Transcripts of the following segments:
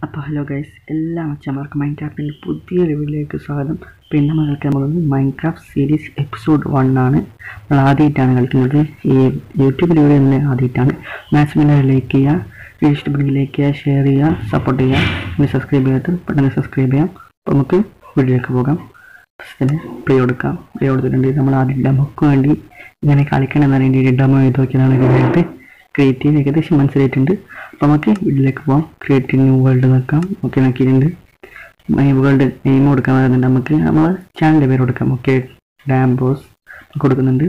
അപ്പോൾ hello guys എല്ലാ അച്ഛന്മാർക്കും mind ക്രാഫ്റ്റിൻ്റെ പുതിയൊരു വീഡിയോയിലേക്ക് സ്വാഗതം പിന്നെ നമ്മൾ കളിക്കാൻ പോകുന്നത് Minecraft series episode one ആണ് നമ്മൾ ആദ്യമായിട്ടാണ് കളിക്കുന്നത് ഈ യൂട്യൂബ് വീഡിയോ തന്നെ ആദ്യമായിട്ടാണ് മാക്സിമം ലൈക്ക് ചെയ്യുക വീഡിയോ ഇഷ്ടപ്പെടുമെങ്കിൽ ലൈക്ക് ചെയ്യുക ഷെയർ ചെയ്യുക സപ്പോർട്ട് ചെയ്യുക പിന്നെ സബ്സ്ക്രൈബ് ചെയ്യാത്ത പെട്ടെന്ന് സബ്സ്ക്രൈബ് ചെയ്യാം അപ്പോൾ നമുക്ക് വീഡിയോയിലേക്ക് പോകാം ഫസ്റ്റിന് പ്ലേ കൊടുക്കാം പ്ലേ കൊടുത്തിട്ടുണ്ട് നമ്മൾ ആദ്യം ഡെമോക്ക് വേണ്ടി ഇങ്ങനെ കളിക്കണം എന്നറിയാൻ വേണ്ടി ഡെമോ ചെയ്ത് നോക്കിയതാണ് ഇതിനായിട്ട് ക്രിയേറ്റ് ചെയ്ത് ഏകദേശം മനസ്സിലായിട്ടുണ്ട് അപ്പോൾ നമുക്ക് വീട്ടിലേക്ക് പോകാം ക്രിയേറ്റ് ന്യൂ വേൾഡ് നോക്കാം ഓക്കെ നോക്കിയിട്ടുണ്ട് വേൾഡ് നെയിം കൊടുക്കാൻ പറയുന്നുണ്ട് നമുക്ക് നമ്മൾ ചാനലിൻ്റെ പേര് കൊടുക്കാം ഓക്കെ ഡാംബോസ് കൊടുക്കുന്നുണ്ട്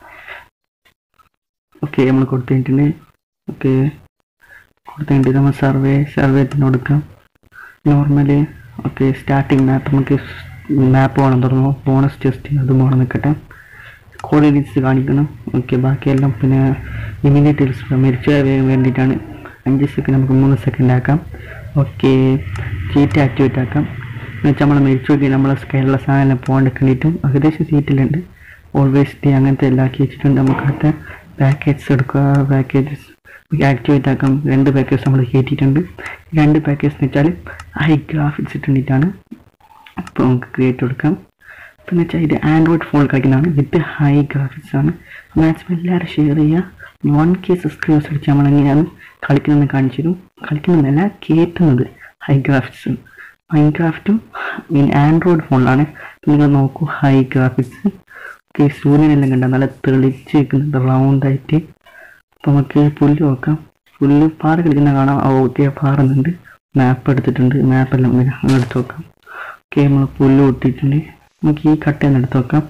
ഓക്കെ നമ്മൾ കൊടുത്തിട്ടുണ്ട് ഓക്കെ കൊടുത്തിട്ടുണ്ട് നമ്മൾ സർവേ സർവേ തന്നെ കൊടുക്കാം നോർമലി ഓക്കെ സ്റ്റാർട്ടിങ് മാപ്പ് നമുക്ക് മാപ്പ് വേണം തുറന്നു ബോണസ് ടെസ്റ്റ് അതും വേണം നിൽക്കട്ടെ കോർഡിനേറ്റ്സ് കാണിക്കണം ഓക്കെ ബാക്കിയെല്ലാം പിന്നെ ഇമീഡിയറ്റ് മരിച്ച വേണ്ടിയിട്ടാണ് അഞ്ച് സെക്കൻഡ് നമുക്ക് മൂന്ന് സെക്കൻഡ് ആക്കാം ഓക്കെ സീറ്റ് ആക്ടിവേറ്റ് ആക്കാം എന്നുവെച്ചാൽ നമ്മൾ മരിച്ചു നോക്കി നമ്മളെ കേരള സാധനം പോകാൻ വേണ്ടിയിട്ടും ഏകദേശം സീറ്റിലുണ്ട് ഓൾവേസ് ഡേ അങ്ങനത്തെ എല്ലാം ആക്കി വെച്ചിട്ടുണ്ട് നമുക്ക് അടുത്ത പാക്കേജ് എടുക്കുക പാക്കേജസ് ആക്ടിവേറ്റ് ആക്കാം രണ്ട് പാക്കേജ് നമ്മൾ കയറ്റിയിട്ടുണ്ട് രണ്ട് പാക്കേജ് എന്ന് വെച്ചാൽ ഹൈ ഗ്രാഫിക്സ് ഇട്ടിട്ടാണ് അപ്പോൾ നമുക്ക് ക്രിയേറ്റ് കൊടുക്കാം പിന്നെ വെച്ചാൽ ഇത് ആൻഡ്രോയിഡ് ഫോൺ കളിക്കുന്നതാണ് വിത്ത് ഹൈ ഗ്രാഫിക്സ് ആണ് മാക്സിമം എല്ലാവരും ഷെയർ ചെയ്യുക വൺ കെ സബ്സ്ക്രൈബേഴ്സ് അടിച്ച് നമ്മൾ എങ്ങനെയാണ് കളിക്കുന്നതെന്ന് കാണിച്ചു തരും കളിക്കുന്നതല്ല കയറ്റുന്നത് ഹൈ ഗ്രാഫിക്സ് മൈൻക്രാഫ്റ്റും മീൻ ആൻഡ്രോയിഡ് ഫോണിലാണ് നിങ്ങൾ നോക്കൂ ഹൈ ഗ്രാഫിക്സ് ഓക്കെ സൂര്യനെല്ലാം കണ്ട നല്ല തെളിച്ച് നിൽക്കുന്നുണ്ട് റൗണ്ടായിട്ട് അപ്പോൾ നമുക്ക് പുല്ല് നോക്കാം പുല്ല് പാറ കളിക്കുന്ന കാണാം ഓക്കെ പാറുന്നുണ്ട് മാപ്പ് എടുത്തിട്ടുണ്ട് മാപ്പെല്ലാം അങ്ങനെ എടുത്ത് നോക്കാം ഓക്കെ നമ്മൾ പുല്ല് കൂട്ടിയിട്ടുണ്ട് നമുക്ക് ഈ കട്ടയിൽ നിന്ന് എടുത്ത് നോക്കാം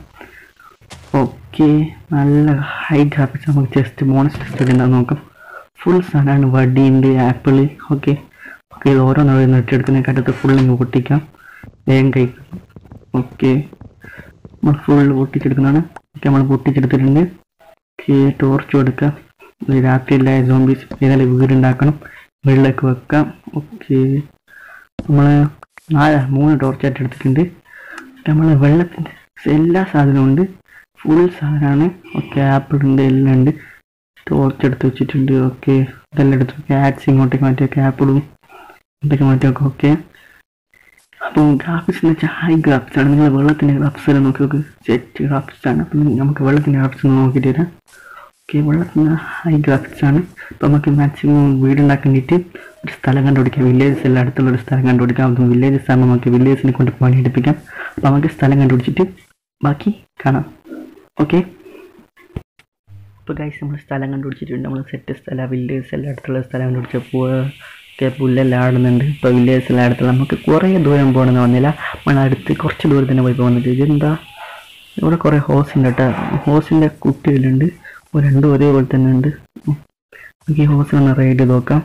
ഓക്കെ നല്ല ഹൈ ഗ്രാഫിക്സ് നമുക്ക് ജസ്റ്റ് ബോണസ് ടെസ്റ്റ് എടുക്കാൻ നോക്കാം ഫുൾ സാധനമാണ് വടിയുണ്ട് ആപ്പിൾ ഓക്കെ ഓക്കെ ഇത് ഓരോന്നും നെട്ടെടുക്കുന്നതിനകത്ത് ഫുൾ ഇങ്ങ് പൊട്ടിക്കാം വേഗം കഴിക്കാം ഓക്കെ നമ്മൾ ഫുൾ പൊട്ടിച്ചെടുക്കുന്നതാണ് ഓക്കെ നമ്മൾ പൊട്ടിച്ചെടുത്തിട്ടുണ്ട് ഓക്കെ ടോർച്ച് കൊടുക്കാം ഇത് രാത്രിയില്ല സോംബീസ് ഏതായാലും വീടുണ്ടാക്കണം വെള്ളമൊക്കെ വെക്കാം ഓക്കെ നമ്മൾ നാല് മൂന്ന് ടോർച്ചായിട്ട് എടുത്തിട്ടുണ്ട് നമ്മൾ വെള്ളത്തിൻ്റെ എല്ലാ സാധനവും ഉണ്ട് ഫുൾ സാധനമാണ് ഓക്കെ ആപ്പിൾ ഉണ്ട് എല്ലാം ഉണ്ട് ടോർച്ച് എടുത്ത് വെച്ചിട്ടുണ്ട് ഓക്കെ ഇതെല്ലാം എടുത്ത് വെക്കുക ആഡ്സ് ഇങ്ങോട്ടേക്ക് മാറ്റി വെക്കുക ആപ്പിളും ഇതൊക്കെ മാറ്റി വെക്കുക ഓക്കെ അപ്പോൾ ഗ്രാഫിക്സ് എന്ന് വെച്ചാൽ ഹൈ ഗ്രാഫിക്സ് ആണ് നിങ്ങൾ വെള്ളത്തിൻ്റെ ഗ്രാഫിക്സ് എല്ലാം നോക്കി നോക്ക് സെറ്റ് ഗ്രാഫിക്സ് ആണ് അപ്പം നമുക്ക് വെള്ളത്തിൻ്റെ ഗ്രാഫിക്സ് നോക്കിയിട്ട് തരാം ഓക്കെ വെള്ളത്തിന് ഹൈ ഗ്രാഫിക്സ് ആണ് അപ്പോൾ നമുക്ക് മാക്സിമം വീടുണ്ടാക്കാൻ വേണ്ടിയിട്ട് ഒരു സ്ഥലം കണ്ടുപിടിക്കാം വില്ലേജസ് എല്ലാം അടുത്തുള്ള ഒരു സ്ഥലം കണ്ടുപിടിക്കാം അപ്പം വില്ലേജസ് ആകുമ്പോൾ നമുക്ക് വില്ലേജിനെ കൊണ്ട് പണിയെടുപ്പിക്കാം അപ്പോൾ നമുക്ക് സ്ഥലം കണ്ടുപിടിച്ചിട്ട് ബാക്കി കാണാം ഓക്കെ ഇപ്പോൾ ഗൈസ് നമ്മൾ സ്ഥലം കണ്ടുപിടിച്ചിട്ടുണ്ട് നമ്മൾ സെറ്റ് സ്ഥലം വില്ലേജസ് എല്ലാം അടുത്തുള്ള സ്ഥലം കണ്ടുപിടിച്ചപ്പോൾ ഒക്കെ പുല്ലെല്ലാം ആടുന്നുണ്ട് ഇപ്പോൾ വില്ലേജസ് എല്ലാം അടുത്തുള്ള നമുക്ക് കുറേ ദൂരം പോകണമെന്ന് വന്നില്ല നമ്മൾ അടുത്ത് കുറച്ച് ദൂരം തന്നെ പോയി പോകുന്നുണ്ട് ഇതെന്താ ഇവിടെ കുറേ ഹോസ് ഉണ്ട് കേട്ടോ ഹോസിൻ്റെ കുട്ടികളുണ്ട് രണ്ടും ഒരേപോലെ തന്നെ ഉണ്ട് നമുക്ക് ഈ ഹോസ് ഒന്ന് റൈഡ് ചെയ്ത് നോക്കാം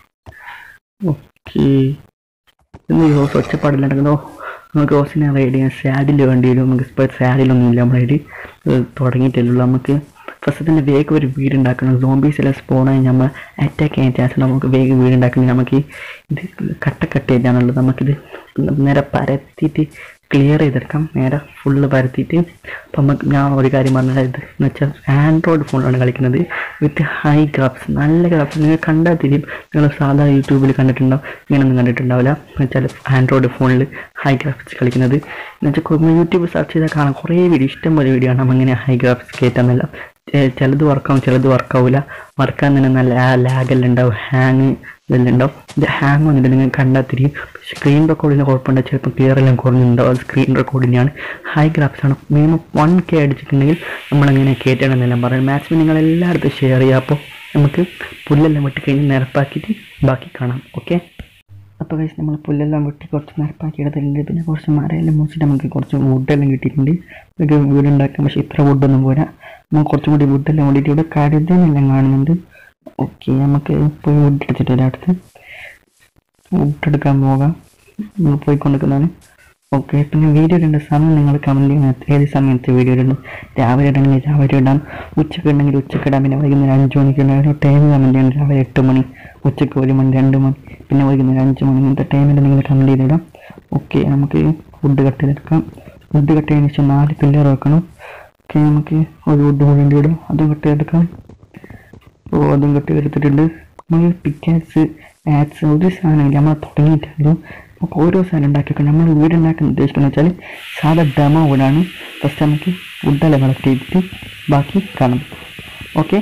ഓക്കെ ഇന്ന് ഈ ഹോസ് ഒച്ചപ്പാടില്ലാണ്ടോ നമുക്ക് ഹോസിനെ റൈഡ് ചെയ്യാൻ സാഡിൽ വേണ്ടി വരും നമുക്ക് ഇപ്പോൾ സാഡിലൊന്നും ഇല്ല നമ്മൾ റൈഡ് തുടങ്ങിയിട്ടില്ലല്ലോ നമുക്ക് ഫസ്റ്റ് തന്നെ വേഗം ഒരു വീട് ഉണ്ടാക്കണം സോംബീസ് എല്ലാം സ്പോണായി നമ്മൾ അറ്റാക്ക് ചെയ്യാൻ ചാൻസ് ഉണ്ട് നമുക്ക് വേഗം വീട് ഉണ്ടാക്കണം നമുക്ക് ഇത് കട്ട കട്ട് ചെയ്താണുള്ളത് നമുക്കിത് നേരെ പരത്തിയിട്ട് ക്ലിയർ ചെയ്തെടുക്കാം നേരെ ഫുള്ള് പരത്തിയിട്ട് അപ്പം നമുക്ക് ഞാൻ ഒരു കാര്യം പറഞ്ഞത് ഇത് എന്ന് വെച്ചാൽ ആൻഡ്രോയിഡ് ഫോണിലാണ് കളിക്കുന്നത് വിത്ത് ഹൈ ഗ്രാഫ്സ് നല്ല ഗ്രാഫ്സ് നിങ്ങൾ കണ്ടാൽ തിരിയും നിങ്ങൾ സാധാ യൂട്യൂബിൽ കണ്ടിട്ടുണ്ടാവും ഇങ്ങനെയൊന്നും കണ്ടിട്ടുണ്ടാവില്ല എന്ന് വെച്ചാൽ ആൻഡ്രോയിഡ് ഫോണിൽ ഹൈ ഗ്രാഫിക്സ് കളിക്കുന്നത് എന്ന് വെച്ചാൽ യൂട്യൂബ് സെർച്ച് ചെയ്താൽ കാണാം കുറേ വീഡിയോ ഇഷ്ടംപോലെ വീഡിയോ ആണ് അങ്ങനെ ഹൈ ഗ്രാഫിക്സ് കയറ്റാമെന്നല്ല ചിലത് വർക്കാവും ചിലത് വർക്കാവില്ല വർക്കാൻ തന്നെ നല്ല ലാഗെല്ലാം ഉണ്ടാവും ഹാങ് ഇതെല്ലാം ഉണ്ടാവും ഇത് ഹാങ് വന്നിട്ട് നിങ്ങൾ കണ്ടാൽ തിരിയും സ്ക്രീൻ റെക്കോർഡിന് കുഴപ്പമുണ്ട് ചിലപ്പോൾ ക്ലിയർ എല്ലാം കുറഞ്ഞിട്ടുണ്ടാവും അത് സ്ക്രീൻ റെക്കോർഡിനെയാണ് ഹൈ ഗ്രാഫിക്സ് ആണ് മിനിമം വൺ കെ അടിച്ചിട്ടുണ്ടെങ്കിൽ നമ്മളെങ്ങനെ കയറ്റണമെന്നെല്ലാം പറയും മാക്സിമം നിങ്ങൾ എല്ലായിടത്തും ഷെയർ ചെയ്യുക അപ്പോൾ നമുക്ക് പുല്ലെല്ലാം വെട്ടിക്കഴിഞ്ഞ് നിരപ്പാക്കിയിട്ട് ബാക്കി കാണാം ഓക്കെ അപ്പോൾ കഴിച്ച് നമ്മൾ പുല്ലെല്ലാം വെട്ടി കുറച്ച് നിരപ്പാക്കി എടുത്തിട്ടുണ്ട് പിന്നെ കുറച്ച് മരയെല്ലാം മുറിച്ചിട്ട് നമുക്ക് കുറച്ച് വുഡെല്ലാം കിട്ടിയിട്ടുണ്ട് ഒരു വീടുണ്ടാക്കാം പക്ഷേ ഇത്ര വുഡൊന്നും പോരാ നമുക്ക് കുറച്ചും കൂടി വുഡെല്ലാം വേണ്ടിയിട്ട് ഇവിടെ കരുതനെല്ലാം കാണുന്നുണ്ട് ഓക്കെ നമുക്ക് പോയി വുഡ് എടുത്തിട്ട് വരാം അടുത്ത് വുഡ് എടുക്കാൻ പോകാം നമ്മൾ പോയിക്കൊണ്ടിരിക്കുന്നതാണ് ഓക്കെ പിന്നെ വീഡിയോ ഇടേണ്ട സമയം നിങ്ങൾ കമൻറ്റ് ചെയ്യുന്ന ഏത് സമയത്ത് വീഡിയോ ഇടണം രാവിലെ ഇടണമെങ്കിൽ രാവിലെ ഇടാം ഉച്ചക്ക് ഉണ്ടെങ്കിൽ ഉച്ചക്ക് ഇടാം പിന്നെ വൈകുന്നേരം അഞ്ച് മണിക്ക് ഉണ്ടെങ്കിൽ ടൈം കമൻറ്റ് ചെയ്യണം രാവിലെ എട്ട് മണി ഉച്ചക്ക് ഒരു മണി രണ്ട് മണി പിന്നെ വൈകുന്നേരം അഞ്ച് മണി ഇങ്ങനത്തെ ടൈമിൽ നിങ്ങൾ കമൻറ്റ് ചെയ്തിടാം ഓക്കെ നമുക്ക് ഫുഡ് കട്ട് ചെയ്തെടുക്കാം ഫുഡ് കട്ട് ചെയ്തതിന് ശേഷം നാല് പില്ലർ വെക്കണം ഓക്കെ നമുക്ക് ഒരു വുഡ് കൂടി ഇടും അതും കട്ട് ചെയ്തെടുക്കാം അപ്പോൾ അതും കട്ട് ചെയ്തെടുത്തിട്ടുണ്ട് നമ്മൾ പിക്കാസ് ആഡ്സ് ഒരു സാധനം നമ്മൾ തുടങ്ങിയിട്ടാലും നമുക്ക് ഓരോ സാധനം ഉണ്ടാക്കിയൊക്കെ നമ്മൾ വീട് ഉണ്ടാക്കാൻ ഉദ്ദേശിക്കുന്നത് വെച്ചാൽ സാധാ ഡെമോ വീടാണ് ഫസ്റ്റ് നമുക്ക് ഫുഡെല്ലാം കളക്ട് ചെയ്തിട്ട് ബാക്കി കാണും ഓക്കെ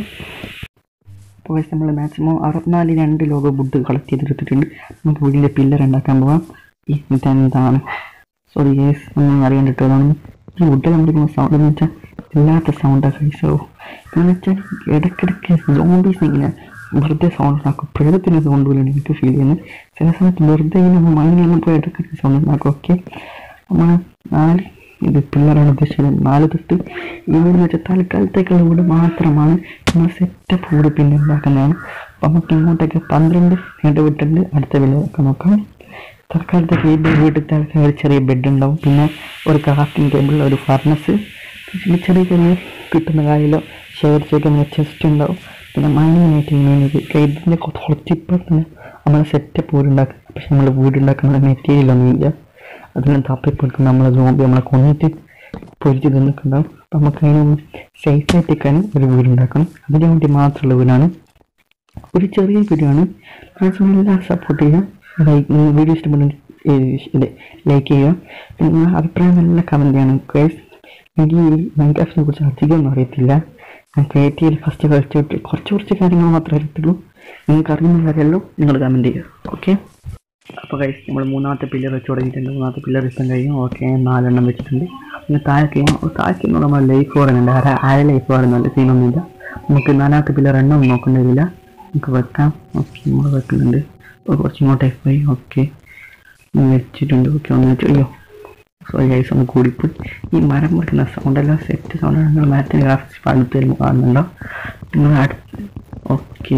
അപ്പോൾ നമ്മൾ മാക്സിമം അറുപത്തിനാല് രണ്ട് ലോഗോ വുഡ് കളക്ട് ചെയ്തെടുത്തിട്ടുണ്ട് നമുക്ക് വീടിൻ്റെ പില്ലർ ഉണ്ടാക്കാൻ പോവാം ഈ ഇതെന്താണ് സോറി യേസ് ഒന്നും അറിയാണ്ടിട്ടോ അതാണ് ഈ വുഡ് കണ്ടിരിക്കുന്ന സൗണ്ട് എന്ന് വെച്ചാൽ ഇല്ലാത്ത സൗണ്ടാണ് കഴിച്ചോ എന്ന് വെച്ചാൽ ഇടയ്ക്കിടയ്ക്ക് സോംബീസ് ഇങ്ങനെ വെറുതെ സൗണ്ട് ഉണ്ടാക്കും പ്രേതത്തിൻ്റെ സൗണ്ട് പോലെയാണ് എനിക്ക് ഫീൽ ചെയ്യുന്നത് ചില സമയത്ത് വെറുതെ ഇങ്ങനെ മൈനിൽ പോയി ഇടയ്ക്കിടയ്ക്ക് സൗണ്ട് ഉണ്ടാക്കും ഓക്കെ നമ്മൾ നാല് ഇത് പിള്ളേരാണ് ഉദ്ദേശിച്ചത് നാല് തൊട്ട് ഈ വീട് എന്ന് വെച്ചാൽ തൽക്കാലത്തേക്കുള്ള വീട് മാത്രമാണ് നമ്മൾ സെറ്റപ്പ് വീട് പിന്നെ ഉണ്ടാക്കുന്നതാണ് അപ്പം നമുക്ക് ഇങ്ങോട്ടേക്ക് പന്ത്രണ്ട് ഇടവിട്ടുണ്ട് അടുത്ത വിലയൊക്കെ നോക്കാം തൽക്കാലത്തേക്ക് ഈ വീട്ടിൽ ഒരു ചെറിയ ബെഡ് ഉണ്ടാവും പിന്നെ ഒരു കാർട്ടിംഗ് ടേബിൾ ഒരു ഫർണസ് പിന്നെ ചെറിയ ചെറിയ കിട്ടുന്ന കായലോ ഷെയർ ചെയ്യുന്ന ചെസ്റ്റ് ഉണ്ടാവും പിന്നെ മൈനിങ്ങിനായിട്ട് ഇങ്ങനെ ഇതിൻ്റെ കുറച്ചിപ്പോൾ തന്നെ നമ്മൾ സെറ്റപ്പ് വീടുണ്ടാക്കും പക്ഷെ നമ്മൾ വീടുണ്ടാക്കുന്ന മെറ്റീരിയൽ ഒന്നുമില്ല അതിന് തപ്പിപ്പൊടുക്കും നമ്മളെ ജോബി നമ്മളെ കൊന്നിട്ട് പൊരിച്ച് തിന്നിട്ടുണ്ടാവും അപ്പം നമുക്ക് അതിനൊന്ന് സേഫ് ആയിട്ടേക്കാൻ ഒരു വീടുണ്ടാക്കണം അതിന് വേണ്ടി മാത്രമുള്ള വീടാണ് ഒരു ചെറിയ വീഡിയോ ആണ് മാക്സിമം എല്ലാവരും സപ്പോർട്ട് ചെയ്യുക ലൈക്ക് വീഡിയോ ഇഷ്ടപ്പെടുന്ന ഇത് ലൈക്ക് ചെയ്യുക പിന്നെ നിങ്ങളുടെ അഭിപ്രായം നല്ല കമൻറ്റ് ചെയ്യണം ഗൈസ് എനിക്ക് ഈ മൈൻക്രാഫ്റ്റിനെ കുറിച്ച് അധികമൊന്നും അറിയത്തില്ല ഞാൻ ക്രിയേറ്റീവിൽ ഫസ്റ്റ് കളിച്ചിട്ട് കുറച്ച് കുറച്ച് കാര്യങ്ങൾ മാത്രമേ അറിയത്തുള്ളൂ നിങ്ങൾക്ക് അറിയുന്ന കാര്യമെല്ലാം നിങ്ങൾ കമൻറ്റ് ചെയ്യുക ഓക്കെ അപ്പോൾ കഴിച്ച് നമ്മൾ മൂന്നാമത്തെ പില്ലർ വെച്ച് തുടങ്ങിയിട്ടുണ്ട് മൂന്നാമത്തെ പില്ലർ ഇപ്പം കഴിയും ഓക്കെ നാലെണ്ണം വെച്ചിട്ടുണ്ട് പിന്നെ താഴേക്ക് താഴേക്ക് നമ്മൾ ലൈഫ് പറയുന്നുണ്ട് ആരെ ആരെ ലൈഫ് പറയുന്നുണ്ട് സീനൊന്നുമില്ല നമുക്ക് നാലാമത്തെ പില്ലർ എണ്ണം നോക്കേണ്ടതില്ല നമുക്ക് വെക്കാം ഓക്കെ നമ്മൾ വെക്കുന്നുണ്ട് അപ്പോൾ കുറച്ച് ഇങ്ങോട്ടേക്ക് പോയി ഓക്കെ വെച്ചിട്ടുണ്ട് ഓക്കെ ഒന്ന് വെച്ചു അയ്യോ സോറി ഗൈസ് ഒന്ന് കൂടിപ്പോയി ഈ മരം മുറിക്കുന്ന സൗണ്ടെല്ലാം സെറ്റ് സൗണ്ടാണ് നിങ്ങൾ മരത്തിൻ്റെ ഗ്രാഫിക്സ് അടുത്ത് കാണുന്നുണ്ടോ നിങ്ങൾ അടുത്ത് ഓക്കെ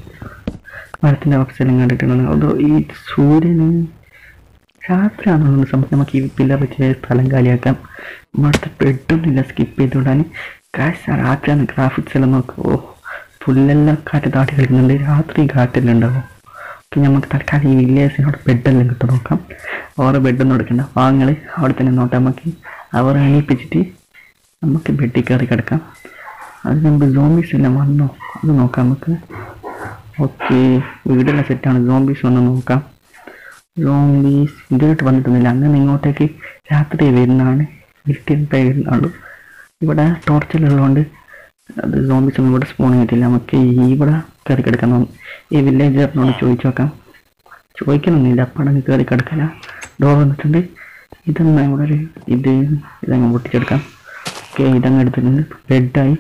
മരത്തിൻ്റെ ഓക്സിജൻ കണ്ടിട്ടുണ്ട് അതോ ഈ സൂര്യന് രാത്രിയാണെന്നുള്ള സമയത്ത് നമുക്ക് ഈ പില്ലർ വെച്ച് സ്ഥലം കാലിയാക്കാം ഇവിടുത്തെ ബെഡൊന്നുമില്ല സ്കിപ്പ് ചെയ്തുകൊണ്ടാൻ കാശ് രാത്രിയാണ് ഗ്രാഫിക്സ് എല്ലാം നോക്കുക ഓ പുല്ലെല്ലാം കാറ്റ് താട്ടി കളിക്കുന്നുണ്ട് രാത്രി കാറ്റെല്ലാം ഉണ്ടാവും പിന്നെ നമുക്ക് തൽക്കാലം ഈ വില്ലേജിനോട് ബെഡെല്ലാം കിട്ടും നോക്കാം അവരെ ബെഡൊന്നും എടുക്കണ്ട വാങ്ങൾ അവിടെ തന്നെ നോട്ടാം നമുക്ക് അവർ എണീപ്പിച്ചിട്ട് നമുക്ക് ബെഡിൽ കയറി കിടക്കാം അതിന് മുമ്പ് സോംബീസ് എല്ലാം വന്നോ അത് നോക്കാം നമുക്ക് ഓക്കെ വീടെല്ലാം സെറ്റാണ് സോംബീസ് വന്ന് നോക്കാം സോംബീസ് ഇതുമായിട്ട് വന്നിട്ടൊന്നുമില്ല അങ്ങനെ ഇങ്ങോട്ടേക്ക് രാത്രി വരുന്നതാണ് ഇരുട്ടിട്ടേ വരുന്നുള്ളൂ ഇവിടെ ടോർച്ചിലുള്ളതുകൊണ്ട് അത് സോംബീസ് ഒന്നും ഇവിടെ സ്പോൺ ചെയ്തിട്ടില്ല നമുക്ക് ഈ ഇവിടെ കയറി കിടക്കാൻ തോന്നും ഈ വില്ലേജറിനോട് ചോദിച്ചു നോക്കാം ചോദിക്കണമെന്നില്ല അപ്പം കയറി കിടക്കില്ല ഡോർ വന്നിട്ടുണ്ട് ഇതെന്നാ ഇവിടെ ഒരു ഇത് ഇതങ്ങ് പൊട്ടിച്ചെടുക്കാം ഓക്കെ ഇതങ്ങ് എടുത്തിട്ടുണ്ട് ബെഡായി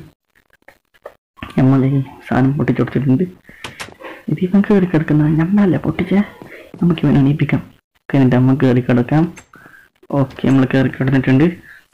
നമ്മൾ ഈ സാധനം പൊട്ടിച്ചൊടിച്ചിട്ടുണ്ട് ഇത് ഇവൻ കയറി കിടക്കുന്ന നമ്മളല്ല പൊട്ടിച്ചേ നമുക്ക് ഇവനെ എണീപ്പിക്കാം ഓക്കെ എന്നിട്ട് നമ്മൾ കയറി കിടക്കാം ഓക്കെ നമ്മൾ കയറി കിടന്നിട്ടുണ്ട്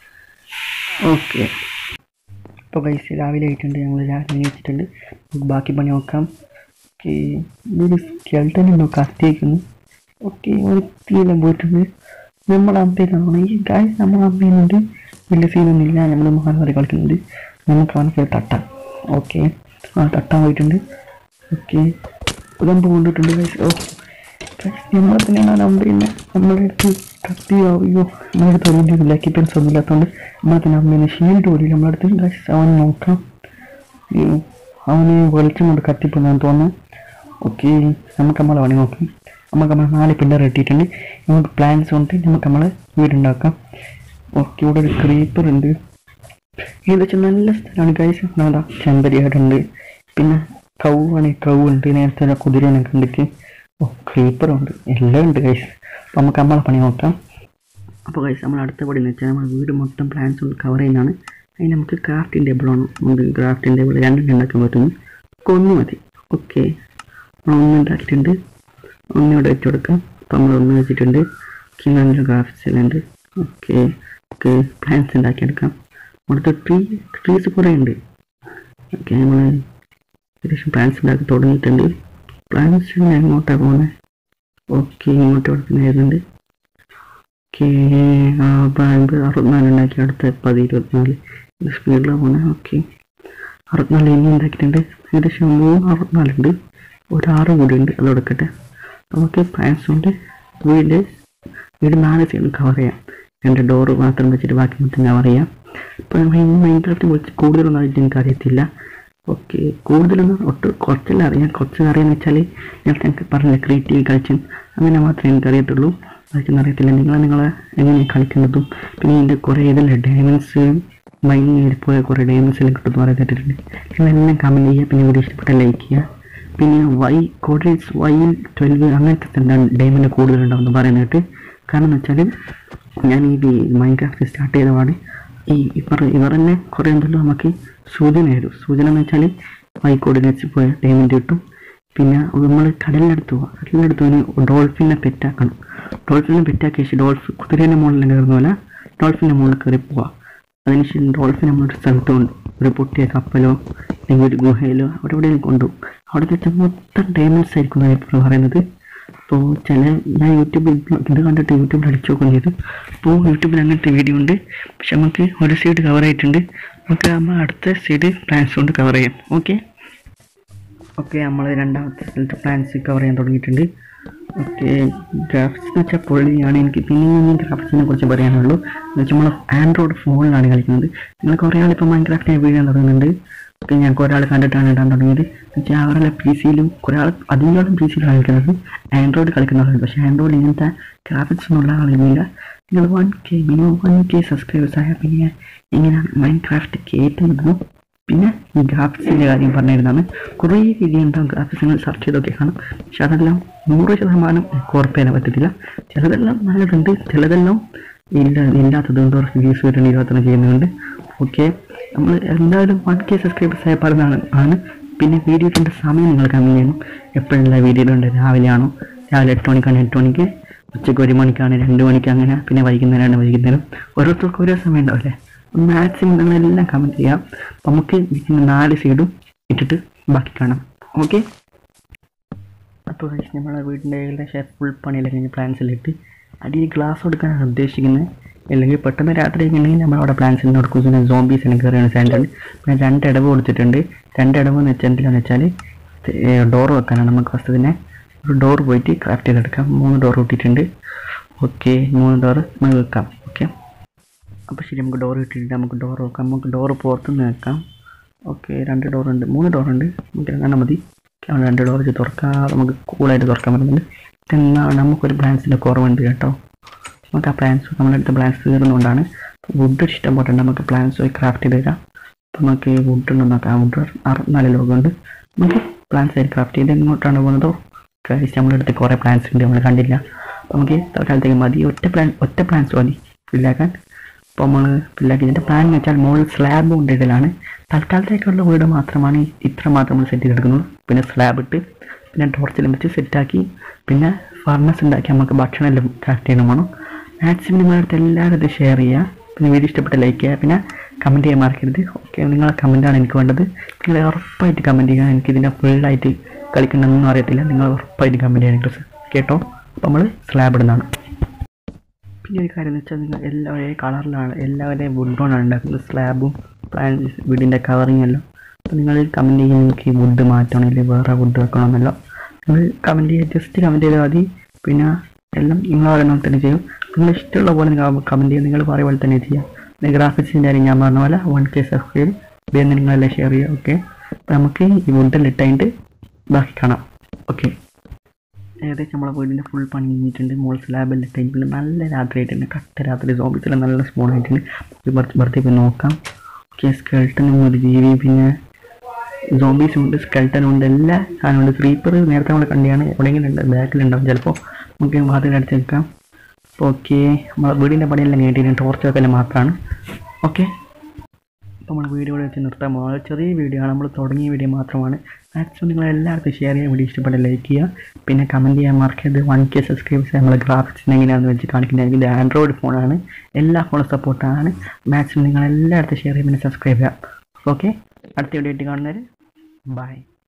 ഓക്കെ ഇപ്പോൾ പൈസ രാവിലെ ആയിട്ടുണ്ട് ഞങ്ങൾ രാവിലെ എണീച്ചിട്ടുണ്ട് നമുക്ക് ബാക്കി പണി നോക്കാം ഓക്കെ ഇതൊരു സ്കെൽട്ടൻ ഉണ്ടോ കത്തിയേക്കുന്നു ഓക്കെ ഒരു തീരം പോയിട്ടുണ്ട് നമ്മുടെ അമ്പയിലാണ് ഈ ഗായ് നമ്മുടെ അമ്പയിലുണ്ട് വലിയ സീനൊന്നുമില്ല നമ്മൾ മാറി കളിക്കുന്നുണ്ട് നമുക്ക് അവനൊക്കെ തട്ടാം ഓക്കെ ആ തട്ടാൻ പോയിട്ടുണ്ട് ഓക്കെ ഉദമ്പ് കൊണ്ടിട്ടുണ്ട് ഗൈസ് ഓ ഗൈസ് നമ്മളെ തന്നെയാണ് അമ്പയില്ല നമ്മളെ അടുത്ത് കത്തിയോ അയ്യോ നമ്മുടെ അടുത്ത് ഒരു ലക്കി പെൻസ് ഒന്നും ഇല്ലാത്തതുകൊണ്ട് നമ്മളെ തന്നെ അമ്മേനെ ഷീൽഡ് പോലും നമ്മളെ അടുത്ത് ഗൈസ് അവൻ നോക്കാം അയ്യോ അവന് വെളിച്ചം കൊണ്ട് കത്തിപ്പോന്നാന്ന് തോന്നുന്നു ഓക്കെ നമുക്ക് നമ്മളെ പണി നോക്കാം നമുക്ക് നമ്മൾ നാല് പില്ലർ ഇട്ടിട്ടുണ്ട് നമുക്ക് പ്ലാൻസ് കൊണ്ട് നമുക്ക് നമ്മളെ വീടുണ്ടാക്കാം ഓക്കെ ഇവിടെ ഒരു ക്രീപ്പർ ഉണ്ട് ഏകദേശം നല്ല സ്ഥലമാണ് ഗൈസ് അതാ ചെമ്പരിയാടുണ്ട് പിന്നെ കൗവാണ് കൗ ഉണ്ട് നേരത്തെ ഒരു കുതിരനെ കണ്ടിട്ട് ഓ ക്രീപ്പറുണ്ട് എല്ലാം ഉണ്ട് ഗൈസ് അപ്പോൾ നമുക്ക് നമ്മളെ പണി നോക്കാം അപ്പോൾ ഗൈസ് നമ്മൾ അടുത്ത പടി എന്ന് വെച്ചാൽ നമ്മുടെ വീട് മൊത്തം പ്ലാൻസ് കൊണ്ട് കവർ ചെയ്യുന്നതാണ് അതിന് നമുക്ക് ക്രാഫ്റ്റിംഗ് ടേബിൾ ആണ് നമുക്ക് ക്രാഫ്റ്റിംഗ് ടേബിൾ രണ്ടെണ്ണം ഉണ്ടാക്കാൻ പറ്റുന്നു അപ്പോൾ ഒന്ന് മതി ഓക്കെ ഒന്ന് ഉണ്ടാക്കിയിട്ടുണ്ട് ഒന്ന് ഇവിടെ വെച്ച് കൊടുക്കാം അപ്പോൾ നമ്മൾ ഒന്ന് വെച്ചിട്ടുണ്ട് കിന്നഞ്ച് ഗ്രാഫിക്സ് എല്ലാം ഉണ്ട് ഓക്കെ ഓക്കെ പ്ലാൻസ് ഉണ്ടാക്കിയെടുക്കാം അവിടുത്തെ ട്രീ ട്രീസ് കുറേ ഉണ്ട് ഓക്കെ നമ്മൾ ഏകദേശം പ്ലാൻസ് ഉണ്ടാക്കി തുടങ്ങിയിട്ടുണ്ട് പ്ലാൻസ് എങ്ങോട്ടാണ് പോകുന്നത് ഓക്കെ ഇങ്ങോട്ട് ഇവിടെ തന്നെ വരുന്നുണ്ട് ഓക്കെ അറുപത്തിനാല് ഉണ്ടാക്കി അടുത്ത പതി ഇരുപത്തിനാല് ഇത് സ്പീഡിലാണ് പോകുന്നത് ഓക്കെ അറുപത്തിനാല് ഇനി ഉണ്ടാക്കിയിട്ടുണ്ട് ഏകദേശം മൂന്ന് അറുപത്തിനാലുണ്ട് ഒരു ആറ് കൂടി ഉണ്ട് അത് കൊടുക്കട്ടെ നമുക്ക് പ്ലാൻസ് കൊണ്ട് വീട് വീട് നാല് സൈഡ് കവർ ചെയ്യാം രണ്ട് ഡോറ് മാത്രം വെച്ചിട്ട് ബാക്കി മൊത്തം കവർ ചെയ്യാം ഇപ്പം മൈൻക്രാഫ്റ്റിനെ കുറിച്ച് കൂടുതലൊന്നും ആയിട്ട് എനിക്ക് അറിയത്തില്ല ഓക്കെ കൂടുതലൊന്നും ഒട്ട് കുറച്ചെല്ലാം അറിയാം കുറച്ച് അറിയാന്ന് വെച്ചാൽ ഞാൻ എനിക്ക് പറഞ്ഞില്ല ക്രിയേറ്റീവ് കളിച്ചും അങ്ങനെ മാത്രമേ എനിക്ക് അറിയത്തുള്ളൂ കളിച്ചൊന്നും അറിയത്തില്ല നിങ്ങൾ നിങ്ങളെ എങ്ങനെയാണ് കളിക്കുന്നതും പിന്നെ ഇതിൻ്റെ കുറേ ഇതിൽ ഡയമണ്ട്സ് മൈനിൽ പോയ കുറേ ഡയമണ്ട്സ് എല്ലാം കിട്ടുമെന്ന് പറയാൻ കേട്ടിട്ടുണ്ട് നിങ്ങളെല്ലാം കമൻറ്റ് ചെയ്യുക പിന്നെ വീഡിയോ ഇഷ്ടപ്പെട്ട ലൈക്ക് ചെയ്യുക പിന്നെ വൈ കോഡേഴ്സ് വൈ ട്വൽവ് അങ്ങനത്തെ തന്നെ ഡയമണ്ട് കൂടുതലുണ്ടാവുമെന്ന് പറയുന്നത് കേട്ട് കാരണം എന്ന് വെച്ചാൽ ഞാൻ ഈ മൈൻക്രാഫ്റ്റ് സ്റ്റാർട്ട് ചെയ്ത പാട് ഈ ഇവർ ഇവർ തന്നെ കുറേ എന്തെല്ലോ നമുക്ക് സൂചന തരും സൂചന എന്ന് വെച്ചാൽ വൈ കോർഡിനേറ്റ്സ് പോയ ഡയമണ്ട് കിട്ടും പിന്നെ നമ്മൾ കടലിനടുത്ത് പോവാം കടലിനടുത്ത് പോയി ഡോൾഫിനെ പെറ്റാക്കണം ഡോൾഫിനെ പെറ്റാക്കിയ ശേഷം ഡോൾഫിൻ കുതിരേൻ്റെ മുകളിൽ കയറുന്ന പോലെ ഡോൾഫിൻ്റെ മുകളിൽ കയറി പോവാം അതിനുശേഷം ഡോൾഫിൻ നമ്മളൊരു സ്ഥലത്ത് കൊണ്ട് ഒരു പൊട്ടിയ കപ്പലോ അല്ലെങ്കിൽ ഒരു ഗുഹയിലോ അവിടെ എവിടെയും കൊണ്ടുപോകും അവിടെ വെച്ചാൽ മൊത്തം ഡയമണ്ട്സ് ആയിരിക്കും എന്നാണ് ഇപ്പോൾ പറയുന്നത് അപ്പോൾ ചില ഞാൻ യൂട്യൂബിൽ ഇത് കണ്ടിട്ട് യൂട്യൂബിൽ അടിച്ചു നോക്കുകയും ചെയ്തു അപ്പോൾ യൂട്യൂബിൽ അങ്ങനത്തെ വീഡിയോ ഉണ്ട് പക്ഷെ നമുക്ക് ഒരു സൈഡ് കവർ ആയിട്ടുണ്ട് നമുക്ക് നമ്മൾ അടുത്ത സൈഡ് പ്ലാൻസ് കൊണ്ട് കവർ ചെയ്യാം ഓക്കെ ഓക്കെ നമ്മൾ രണ്ടാമത്തെ സ്ഥലത്ത് പ്ലാൻസ് കവർ ചെയ്യാൻ തുടങ്ങിയിട്ടുണ്ട് ഓക്കെ ഗ്രാഫിക്സ് എന്ന് വെച്ചാൽ പൊളിയാണ് എനിക്ക് പിന്നെ ഞാൻ ഗ്രാഫിക്സിനെ കുറിച്ച് പറയാനുള്ളൂ എന്ന് വെച്ചാൽ നമ്മൾ ആൻഡ്രോയിഡ് ഫോണിലാണ് കളിക്കുന്നത് നിങ്ങൾ കുറേ ആൾ ഇപ്പോൾ മൈൻക്രാഫ്റ്റിനെ വീഴാൻ തുടങ്ങുന്നുണ്ട് ഓക്കെ ഞാൻ കുറേ ആൾ കണ്ടിട്ടാണ് ഇടാൻ തുടങ്ങിയത് എന്ന് വെച്ചാൽ അവരുടെ പി സിയിലും കുറേ ആൾ അധികം പി സിയിലാണ് കളിക്കുന്നത് ആൻഡ്രോയിഡ് കളിക്കുന്ന ആളുണ്ട് പക്ഷേ ആൻഡ്രോയിഡ് ഇങ്ങനത്തെ ഗ്രാഫിക്സ് ഒന്നുള്ള ആളില്ല നിങ്ങൾ one K minimum one K subscribers ആയാൽ പിന്നെ എങ്ങനെയാണ് മൈൻക്രാഫ്റ്റ് കയറ്റുന്നതെന്നും പിന്നെ ഈ ഗ്രാഫിക്സിൻ്റെ കാര്യം പറഞ്ഞിരുന്നാണ് കുറേ വീഡിയോ ഉണ്ടാവും ഗ്രാഫിക്സ് നിങ്ങൾ സെർച്ച് ചെയ്തൊക്കെ കാണും പക്ഷെ അതെല്ലാം നൂറ് ശതമാനം ഉറപ്പേനെ പറ്റത്തില്ല ചിലതെല്ലാം നല്ലതുണ്ട് ചിലതെല്ലാം ഇല്ല ഇല്ലാത്തത് കൊണ്ട് കുറച്ച് വ്യൂസ് വരുന്നുണ്ട് ഇരുപത്തെണ്ണം ചെയ്യുന്നുണ്ട് ഓക്കെ നമ്മൾ എന്തായാലും വൺ കെ സബ്സ്ക്രൈബേഴ്സ് ആയ പറഞ്ഞാണ് ആണ് പിന്നെ വീഡിയോൻ്റെ സമയം നിങ്ങൾ കമ്മി ചെയ്യണം എപ്പോഴുള്ള വീഡിയോയിലുണ്ട് രാവിലെ ആണോ രാവിലെ എട്ട് മണിക്കാണ് എട്ട് മണിക്ക് ഉച്ചയ്ക്ക് ഒരു മണിക്കാണ് രണ്ട് മണിക്ക് അങ്ങനെ പിന്നെ വൈകുന്നേരമാണ് വൈകുന്നേരം ഓരോരുത്തർക്കും ഓരോ സമയം ഉണ്ടാവില്ലേ മാക്സിമം നിങ്ങളെല്ലാം കമൻറ്റ് ചെയ്യാം അപ്പം നമുക്ക് ഇതിന് നാല് സൈഡും ഇട്ടിട്ട് ബാക്കി കാണാം ഓക്കെ അപ്പോൾ നമ്മളെ വീടിൻ്റെ ഏകദേശം ഫുൾ പണിയെല്ലാം കഴിഞ്ഞ് പ്ലാൻസിലിട്ട് അടിയിൽ ഗ്ലാസ് കൊടുക്കാനാണ് ഉദ്ദേശിക്കുന്നത് അല്ലെങ്കിൽ പെട്ടെന്ന് രാത്രി ഉണ്ടെങ്കിൽ നമ്മൾ അവിടെ പ്ലാൻസിൽ കൊടുക്കും പിന്നെ സോംബീസ് എല്ലാം കയറിയാണ് സാൻഡൽ പിന്നെ രണ്ട് ഇടവ് കൊടുത്തിട്ടുണ്ട് രണ്ട് ഇടവ് എന്ന് വെച്ചാൽ എന്തിനാന്ന് വെച്ചാൽ ഡോർ വെക്കാനാണ് നമുക്ക് ഫസ്റ്റ് തന്നെ ഒരു ഡോർ പോയിട്ട് ക്രാഫ്റ്റ് ചെയ്തെടുക്കാം മൂന്ന് ഡോർ ഇട്ടിട്ടുണ്ട് ഓക്കെ മൂന്ന് ഡോർ നമുക്ക് വെക്കാം ഓക്കെ അപ്പോൾ ശരി നമുക്ക് ഡോർ ഇട്ടിട്ട് നമുക്ക് ഡോർ വെക്കാം നമുക്ക് ഡോർ പുറത്തുനിന്ന് വെക്കാം ഓക്കെ രണ്ട് ഡോറുണ്ട് മൂന്ന് ഡോറുണ്ട് നമുക്ക് രണ്ടെണ്ണം മതി ഓക്കെ, അവിടെ രണ്ട് ഡോർ വെച്ച് തുറക്കാതെ നമുക്ക് കൂളായിട്ട് തുറക്കാൻ പറ്റുന്നുണ്ട് എന്നാൽ നമുക്കൊരു പ്ലാൻസിൻ്റെ കുറവുണ്ട് കേട്ടോ നമുക്ക് ആ പ്ലാൻസ് നമ്മളെടുത്ത പ്ലാൻസ് തീർന്നുകൊണ്ടാണ് വുഡ് ഇഷ്ടം പോലെ ഉണ്ട് നമുക്ക് പ്ലാൻസ് പോയി ക്രാഫ്റ്റ് ചെയ്ത് തരാം അപ്പോൾ നമുക്ക് വുഡ് ഉണ്ടോ നോക്കാം വുഡ് നാല് ലോകമുണ്ട് നമുക്ക് പ്ലാൻസ് ആയി ക്രാഫ്റ്റ് ചെയ്ത് എങ്ങോട്ടാണ് പോകുന്നതോ കഴിച്ച് നമ്മളെടുത്ത് കുറേ പ്ലാൻസ് ഉണ്ട് നമ്മൾ കണ്ടില്ല അപ്പോൾ നമുക്ക് തൽക്കാലത്തേക്ക് മതി ഒറ്റ പ്ലാൻ ഒറ്റ പ്ലാൻസ് മതി ഫില്ലാക്കാൻ അപ്പോൾ നമ്മൾ ഫില്ലാക്കി ഇതിൻ്റെ പ്ലാൻ എന്ന് വെച്ചാൽ മുകളിൽ സ്ലാബ് കൊണ്ടിടലാണ് തൽക്കാലത്തേക്കുള്ള വീട് മാത്രമാണ് ഈ- ഇത്ര മാത്രം നമ്മൾ സെറ്റ് ചെയ്തെടുക്കുന്നത് പിന്നെ സ്ലാബ് ഇട്ട് പിന്നെ ടോർച്ചിലും വെച്ച് സെറ്റാക്കി പിന്നെ ഫർണസ് ഉണ്ടാക്കി നമുക്ക് ഭക്ഷണം എല്ലാം ക്രാഫ്റ്റ് ചെയ്യണം വേണം മാക്സിമം നിങ്ങളുടെ അടുത്ത് എല്ലാവരും ഇത് ഷെയർ ചെയ്യുക പിന്നെ വീഡിയോ ഇഷ്ടപ്പെട്ട ലൈക്ക് ചെയ്യുക പിന്നെ കമൻറ്റ് ചെയ്യാൻ മറക്കരുത് ഓക്കെ നിങ്ങളെ കമൻറ്റാണ് എനിക്ക് വേണ്ടത് നിങ്ങൾ ഉറപ്പായിട്ട് കമൻറ്റ് ചെയ്യുക എനിക്ക് ഇതിൻ്റെ ഫുള്ളായിട്ട് കളിക്കണമെന്നൊന്നും അറിയത്തില്ല നിങ്ങൾ ഉറപ്പായിട്ട് കമൻറ്റ് ചെയ്യണം ക്രിസ് കേട്ടോ അപ്പോൾ നമ്മൾ സ്ലാബ് ഇടുന്നതാണ് പിന്നെ ഒരു കാര്യം എന്ന് വെച്ചാൽ നിങ്ങൾ എല്ലാ ഒരേ കളറിലാണ് എല്ലാവരെയും വുഡ് കൊണ്ടാണ് ഉണ്ടാക്കുന്നത് സ്ലാബും പ്ലാൻ വീടിൻ്റെ കവറിങ് എല്ലാം അപ്പോൾ നിങ്ങൾ കമൻറ്റ് ചെയ്യുക നിങ്ങൾക്ക് ഈ വുഡ് മാറ്റണം അല്ലെങ്കിൽ വേറെ വുഡ് വെക്കണമെന്നല്ലോ നിങ്ങൾ കമൻറ്റ് ചെയ്യുക ജസ്റ്റ് കമൻറ്റ് ചെയ്താൽ മതി പിന്നെ എല്ലാം നിങ്ങൾ പറയുന്ന തന്നെ ചെയ്യും നിങ്ങൾ ഇഷ്ടമുള്ള പോലെ നിങ്ങൾ കമൻറ്റ് ചെയ്യുക നിങ്ങൾ പറയുക പോലെ തന്നെ ചെയ്യാം പിന്നെ ഗ്രാഫിക്സിൻ്റെ കാര്യം ഞാൻ പറഞ്ഞ പോലെ വൺ കെ സബ്സ്ക്രൈബ് ഇതെന്ന് നിങ്ങളെല്ലാം ഷെയർ ചെയ്യുക ഓക്കെ അപ്പോൾ നമുക്ക് ഈ വുഡെല്ലാം ഇട്ടായിട്ട് ബാക്കി കാണാം ഓക്കെ ഏകദേശം നമ്മളെ വീടിൻ്റെ ഫുൾ പണി കഴിഞ്ഞിട്ടുണ്ട് മോൾ സ്ലാബെല്ലാം ഇട്ടിട്ടുണ്ട് നല്ല രാത്രി ആയിട്ടുണ്ട് കട്ട രാത്രി സോംബീസെല്ലാം നല്ല സ്മോൾ ആയിട്ടുണ്ട് നമുക്ക് കുറച്ച് പുറത്തേക്ക് പോയി നോക്കാം ഓക്കെ സ്കെൽട്ടനും ഒരു ജീവി പിന്നെ സോംബീസും ഉണ്ട് സ്കെൽട്ടനും ഉണ്ട് എല്ലാ സാധനമുണ്ട് സ്ലീപ്പർ നേരത്തെ നമ്മൾ കണ്ടിയാണ് എവിടെയെങ്കിലും ഉണ്ട് ബാക്കിലുണ്ടാവും ചിലപ്പോൾ നമുക്ക് വാതിൽ അടിച്ച് വെക്കാം അപ്പോൾ ഓക്കെ നമ്മളെ വീടിൻ്റെ പണിയെല്ലാം കഴിഞ്ഞിട്ട് ടോർച്ച് വെക്കൽ മാത്രമാണ് ഓക്കെ അപ്പോൾ നമ്മൾ വീഡിയോ ഇവിടെ വെച്ച് നിർത്താൻ പോകുന്നത് വളരെ ചെറിയ വീഡിയോ ആണ് നമ്മൾ തുടങ്ങിയ വീഡിയോ മാത്രമാണ് മാക്സിമം നിങ്ങൾ എല്ലാവർക്കും ഷെയർ ചെയ്യാൻ വീഡിയോ ഇഷ്ടപ്പെട്ട ലൈക്ക് ചെയ്യുക പിന്നെ കമൻറ്റ് ചെയ്യാൻ മറക്കരുത് വൺ കെ സബ്സ്ക്രൈബേഴ്സ് നമ്മൾ ഗ്രാഫിക്സിന് എങ്ങനെയാണെന്ന് വെച്ച് കാണിക്കുന്നത് ഇത് ആൻഡ്രോയിഡ് ഫോണാണ് എല്ലാ ഫോണും സപ്പോർട്ടാണ് മാക്സിമം നിങ്ങൾ എല്ലായിടത്തും ഷെയർ ചെയ്യുക പിന്നെ സബ്സ്ക്രൈബ് ചെയ്യുക ഓക്കെ അടുത്ത വീഡിയോ ആയിട്ട് കാണുന്നവർ ബൈ